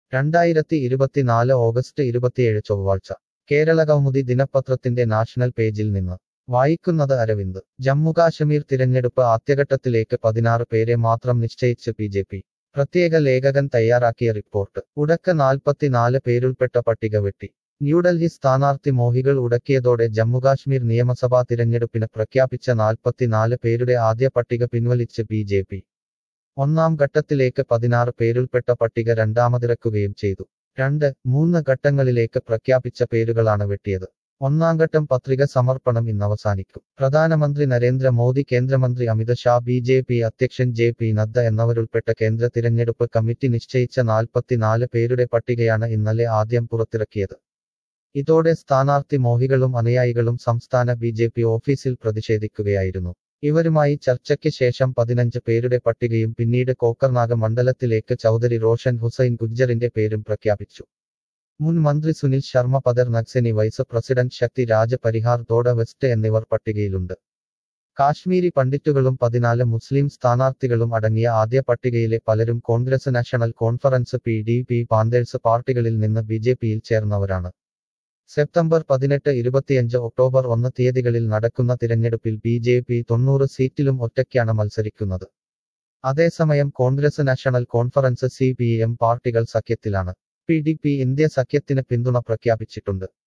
രണ്ടായിരത്തി ഇരുപത്തിനാല് ഓഗസ്റ്റ് ഇരുപത്തിയേഴ് ചൊവ്വാഴ്ച കേരളകൗമുദി ദിനപത്രത്തിന്റെ നാഷണൽ പേജിൽ നിന്ന് വായിക്കുന്നത് അരവിന്ദ് ജമ്മുകാശ്മീർ തിരഞ്ഞെടുപ്പ് ആദ്യഘട്ടത്തിലേക്ക് പതിനാറ് പേരെ മാത്രം നിശ്ചയിച്ച് ബി ജെ പി പ്രത്യേക ലേഖകൻ തയ്യാറാക്കിയ റിപ്പോർട്ട് ഉടക്ക നാൽപ്പത്തിനാല് പേരുൾപ്പെട്ട പട്ടിക വെട്ടി ന്യൂഡൽഹി സ്ഥാനാർത്ഥി മോഹികൾ ഉടക്കിയതോടെ ജമ്മുകാശ്മീർ നിയമസഭാ തിരഞ്ഞെടുപ്പിന് പ്രഖ്യാപിച്ച നാൽപ്പത്തിനാല് പേരുടെ ആദ്യ പട്ടിക പിൻവലിച്ച് ബി ജെ പി ഒന്നാം ഘട്ടത്തിലേക്ക് പതിനാറ് പേരുൾപ്പെട്ട പട്ടിക രണ്ടാമതിറക്കുകയും ചെയ്തു രണ്ട് മൂന്ന് ഘട്ടങ്ങളിലേക്ക് പ്രഖ്യാപിച്ച പേരുകളാണ് വെട്ടിയത് ഒന്നാം ഘട്ടം പത്രിക സമർപ്പണം ഇന്ന് അവസാനിക്കും പ്രധാനമന്ത്രി നരേന്ദ്രമോദി കേന്ദ്രമന്ത്രി Amit Shah B J P അധ്യക്ഷൻ ജെ പി നദ്ദ എന്നിവരുൾപ്പെട്ട കേന്ദ്ര തിരഞ്ഞെടുപ്പ് കമ്മിറ്റി നിശ്ചയിച്ച നാൽപ്പത്തിനാല് പേരുടെ പട്ടികയാണ് ഇന്നലെ ആദ്യം പുറത്തിറക്കിയത് ഇതോടെ സ്ഥാനാർത്ഥി മോഹികളും അനുയായികളും സംസ്ഥാന ബി ജെ പി ഓഫീസിൽ പ്രതിഷേധിക്കുകയായിരുന്നു ഇവരുമായി ചർച്ചയ്ക്ക് ശേഷം പതിനഞ്ച് പേരുടെ പട്ടികയും പിന്നീട് കോക്കർനാഗ് മണ്ഡലത്തിലേക്ക് ചൌധരി റോഷൻ ഹുസൈൻ ഗുജ്ജറിന്റെ പേരും പ്രഖ്യാപിച്ചു മുൻ മന്ത്രി Sunil Sharma Padder Nagseni vice president Shakti Raj Parihar Doda west എന്നിവർ പട്ടികയിലുണ്ട് കാശ്മീരി പണ്ഡിറ്റുകളും പതിനാല് മുസ്ലിം സ്ഥാനാർത്ഥികളും അടങ്ങിയ ആദ്യ പട്ടികയിലെ പലരും Congress national conference P D P panthers പാർട്ടികളിൽ നിന്ന് ബി ജെ പിയിൽ ചേർന്നവരാണ് സെപ്റ്റംബർ പതിനെട്ട് ഇരുപത്തിയഞ്ച് ഒക്ടോബർ ഒന്ന് തീയതികളിൽ നടക്കുന്ന തിരഞ്ഞെടുപ്പിൽ ബി ജെ പി തൊണ്ണൂറ് സീറ്റിലും ഒറ്റയ്ക്കാണ് മത്സരിക്കുന്നത് അതേസമയം Congress national conference C P M പാർട്ടികൾ സഖ്യത്തിലാണ് പി ഡി പി ഇന്ത്യ സഖ്യത്തിന് പിന്തുണ പ്രഖ്യാപിച്ചിട്ടുണ്ട്